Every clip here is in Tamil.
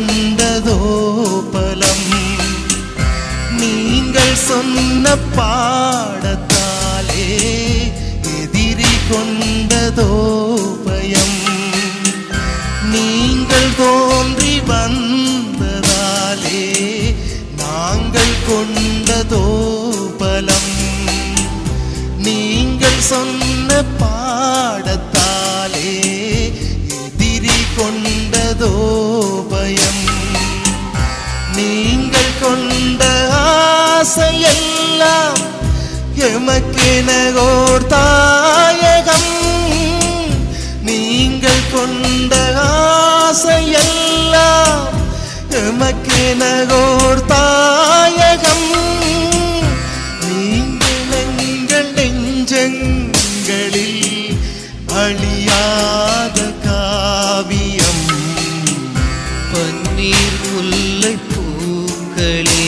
கொண்டதோ பலம் நீங்கள் சொன்ன பாடத்தாலே எதிரி கொண்டதோ பயம் நீங்கள் தோன்றி வந்ததாலே நாங்கள் கொண்டதோ பலம் நீங்கள் சொன்ன பாடத்தாலே எதிரி கொண்டதோ பயம் நீங்கள் கொண்ட ஆசையெல்லாம் எமக்கெனகோர் தாயகம் நீங்கள் கொண்ட ஆசையெல்லாம் எமக்கெனகோர் தாயகம் நீங்கள் எங்கள் நெஞ்சங்களில் அழியாத காவியம் பன்னீர் முல்லை பூக்களே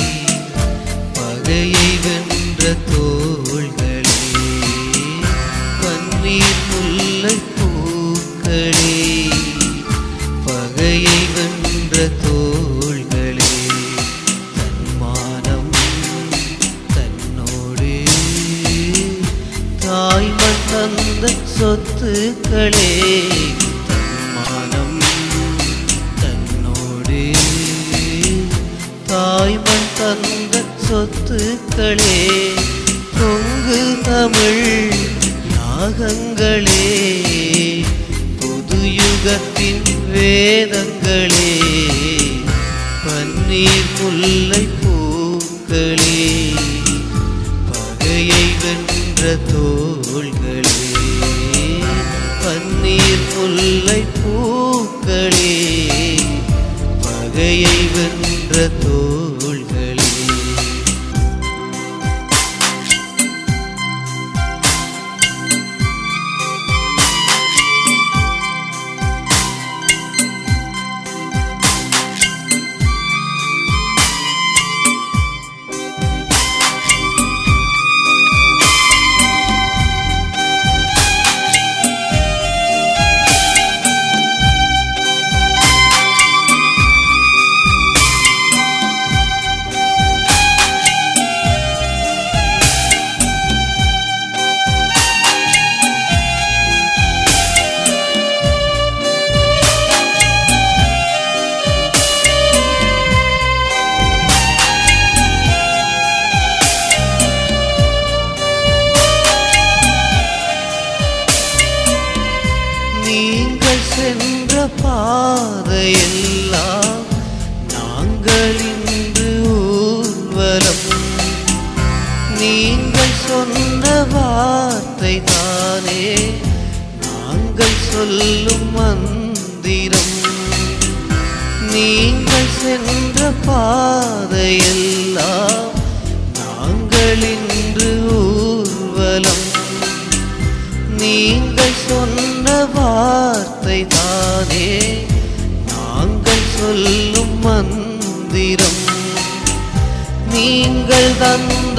பகையை வென்ற தோள்களே பன்னீர் முல்லை பூக்களே பகையை வென்ற தோள்களே தன்மானம் தன்னோடு தாய்மண் தந்த சொத்துக்களே தன்மானம் தன்னோடு தாய்மண் தந்த சொத்துக்களே கொங்கு தமிழ் யாகங்களே புது யுகத்தின் வேதங்களே பன்னீர் முல்லை பூக்களே பகையை வென்ற தோள்களே பன்னீர் முல்லை பூக்களே பகையை வென்ற தோள்களே நீங்கள் சென்ற பாதையெல்லாம் நாங்கள் இன்று ஊர்வலம் நீங்கள் சொன்ன வார்த்தை தானே நாங்கள் சொல்லும் மந்திரம் நீங்கள் சென்ற பாதையெல்லாம் நாங்கள் இன்று ஊர்வலம் நீங்கள் சொன்ன வார்த்தை தானே நாங்கள் சொல்லும் மந்திரம் நீங்கள் தந்த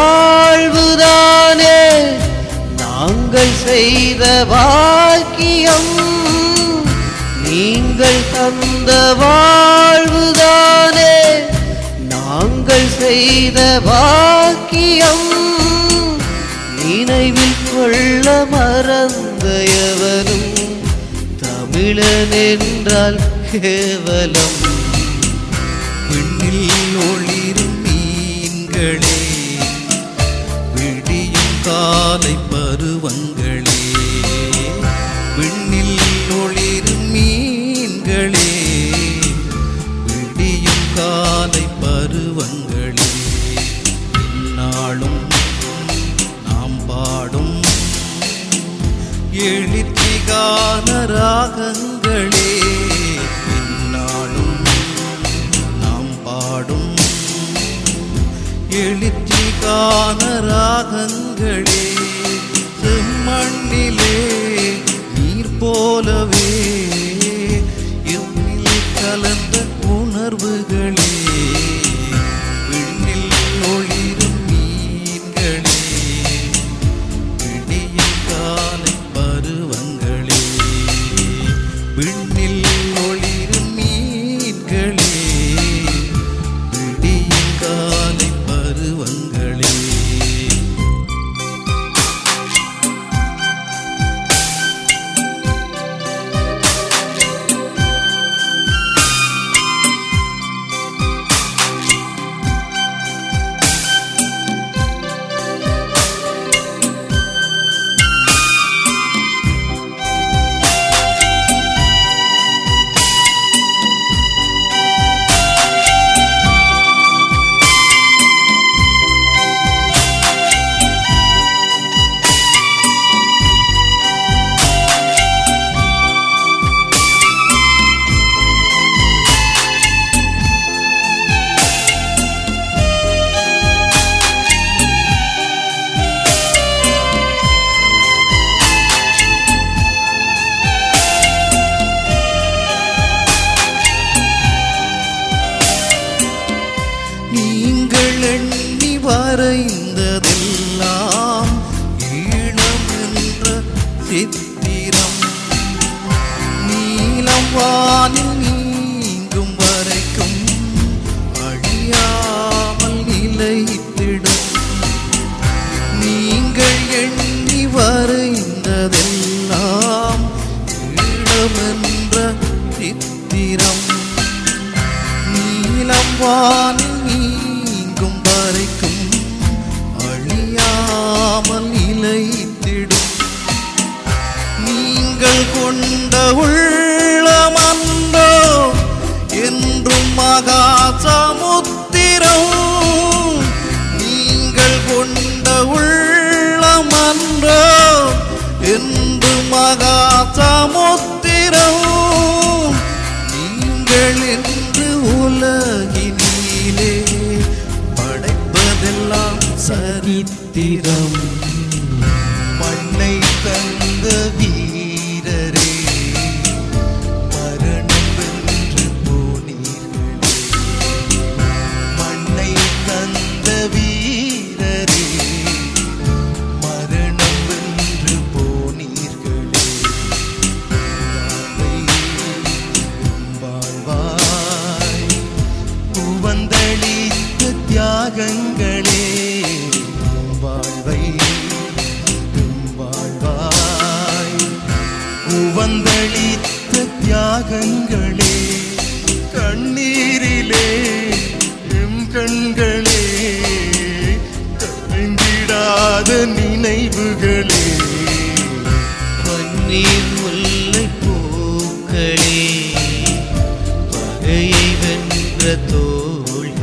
வாழ்வுதானே நாங்கள் செய்த பாக்கியம் நீங்கள் தந்த வாழ்வுதானே நாங்கள் செய்த பாக்கியம் நினைவில் கொள்ள மறந்த எவனும் தமிழன் என்றால் கேவலம் விண்ணில் ஒளிரும் மீன்களே விடியும் காலை பருவங்களே விண்ணில் ஒளிரும் மீன்களே விடியும் காலை பருவங்களே நாளும் நாம் பாடும் எழுச்சிகான ராகங்களே இந்நாளும் நாம் பாடும் எழுச்சிகான ராகங்களே செம்மண்ணிலே நீர் போலவே எண்ணில் கலந்த உணர்வுகளே விண்ணில் ஒளிரும் மீன்களே விடியும் காலை பருவங்களே விண்ணில் ஒளிரும் மீன்களே வரைந்ததெல்லாம் ஈழம் என்ற சித்திரம் நீலம் வானில் நீங்கும் வரைக்கும் அழியாமல் நிலைத்திடும் நீங்கள் எண்ணி வரைந்ததெல்லாம் ஈழமென்ற சித்திரம் நீலம் வானில் நீங்கும் வரைக்கும் அழியாமல் நிலைத்திடும் நீங்கள் கொண்ட உள்ளமன்றோ என்றும் மகா சமுத்திரம் நீங்கள் கொண்ட உள்ளமன்றோ என்று மகா சமுத்திரம் நீங்கள் என்று உலகினிலே படைப்பதெல்லாம் சரித்திரம் மண்ணை தந்த வீரரே மரணம் வென்று போனீர்களே மண்ணை தந்த வீரரே மரணம் வென்று போனீர்களே வாழ்வாய் உவந்தளித்த தியாகங்களே வாழ்வை வாழ்வாய் உவந்தளித்த தியாகங்களே கண்ணீரிலே எம் கண்களே கலங்கிடாத நினைவுகளே பன்னீர் முல்லை பூக்களே பகையை வென்ற தோள்களே